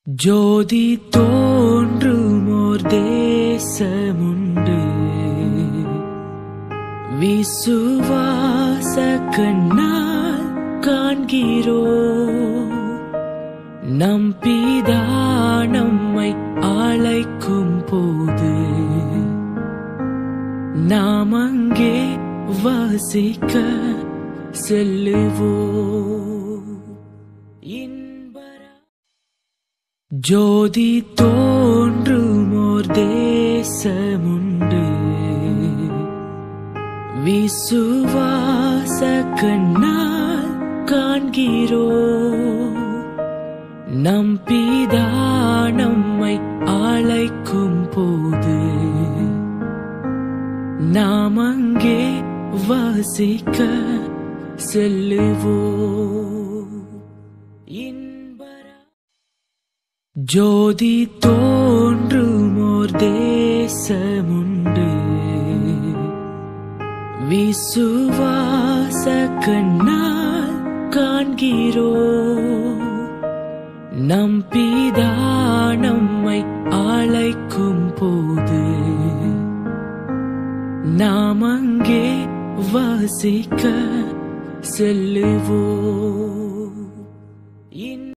ஜோதி தோன்றுமோர் தேசமுண்டு விசுவாச கண்ணால் காண்கிறோ நம் பிதா நம்மை அழைக்கும் போது நாம் அங்கே வாசிக்க செல்லுவோம் இன்பரா ஜோதி தோன்றுமோர் தேசமுண்டு விசுவாச கண்ணால் காண்கிறோ நம் பிதா நம்மை அழைக்கும் போது நாம் அங்கே வாசிக்க செல்லுவோம் இன்பரா ஜோதி தோன்றுமோர் தேசமுண்டு விசுவாச கண்ணால் காண்கிறோ நம் பிதா நம்மை அழைக்கும் போது நாம் அங்கே வாசிக்க செல்லுவோம் இன்